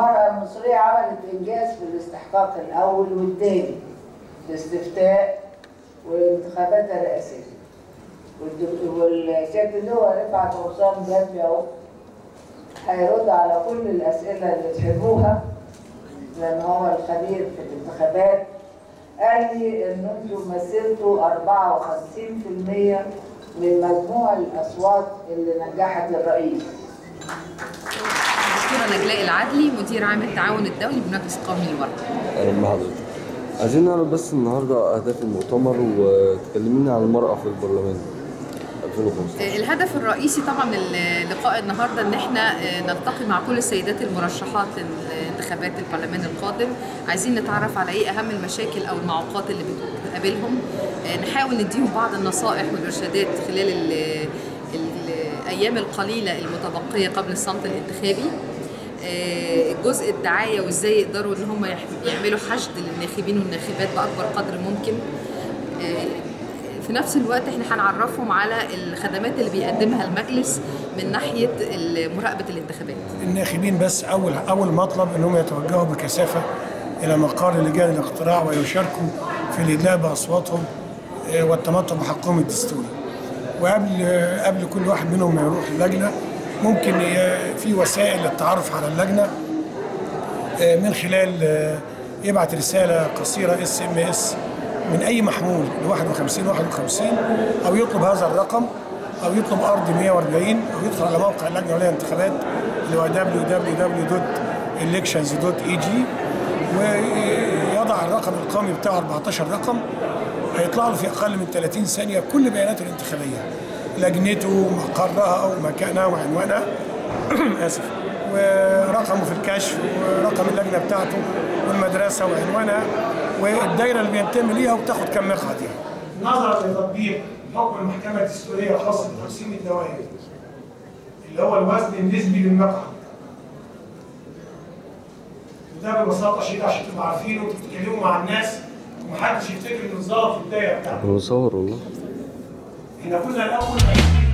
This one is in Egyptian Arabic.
المرأة المصرية عملت إنجاز في الاستحقاق الأول والثاني الاستفتاء والانتخابات الرئاسية والدك- والسيد اللواء رفعت حسام جنبي أهو هيرد على كل الأسئلة اللي تحبوها لأن هو الخبير في الانتخابات قال لي إن أنتم مثلتوا 54% من مجموع الأصوات اللي نجحت الرئيس دكتورة نجلاء العدلي مدير عام التعاون الدولي بمجلس القومي للمرأة اهلا بحضرتك عايزين نعرف بس النهارده اهداف المؤتمر وتكلمينا عن المرأة في البرلمان 2015 الهدف الرئيسي طبعا من اللقاء النهارده ان احنا نلتقي مع كل السيدات المرشحات لانتخابات البرلمان القادم عايزين نتعرف على ايه اهم المشاكل او المعوقات اللي بتقابلهم نحاول نديهم بعض النصائح والارشادات خلال ال الايام القليله المتبقيه قبل الصمت الانتخابي جزء الدعايه وازاي يقدروا ان هم يعملوا حشد للناخبين والناخبات باكبر قدر ممكن في نفس الوقت احنا هنعرفهم على الخدمات اللي بيقدمها المجلس من ناحيه مراقبه الانتخابات. الناخبين بس اول اول مطلب انهم يتوجهوا بكثافه الى مقر لجان الاقتراع ويشاركوا في الادلاء باصواتهم والتمتع بحقهم الدستوري. وقبل قبل كل واحد منهم ما يروح اللجنه ممكن في وسائل للتعرف على اللجنه من خلال يبعت رساله قصيره اس ام اس من اي محمول ل 51 51 او يطلب هذا الرقم او يطلب ارض 140 او يدخل على موقع اللجنه الولايه للانتخابات اللي هو www.elections.eg ويضع الرقم القومي بتاعه 14 رقم هيطلع له في اقل من 30 ثانيه كل بياناته الانتخابيه لجنته مقرها او مكانها وعنوانها اسف ورقمه في الكشف ورقم اللجنه بتاعته والمدرسه وعنوانها والدايره اللي بينتمي ليها وبتاخد كم مقعد يعني. نظرا لتطبيق حكم المحكمه الدستوريه الخاص بتقسيم الدوائر اللي هو الوزن النسبي للمقعد. وده ببساطه شديده عشان تبقوا عارفين وانتوا بتتكلموا مع الناس ومحدش يفتكر انه اتظلم في الدايره بتاعته. بنصور والله احنا كنا الاول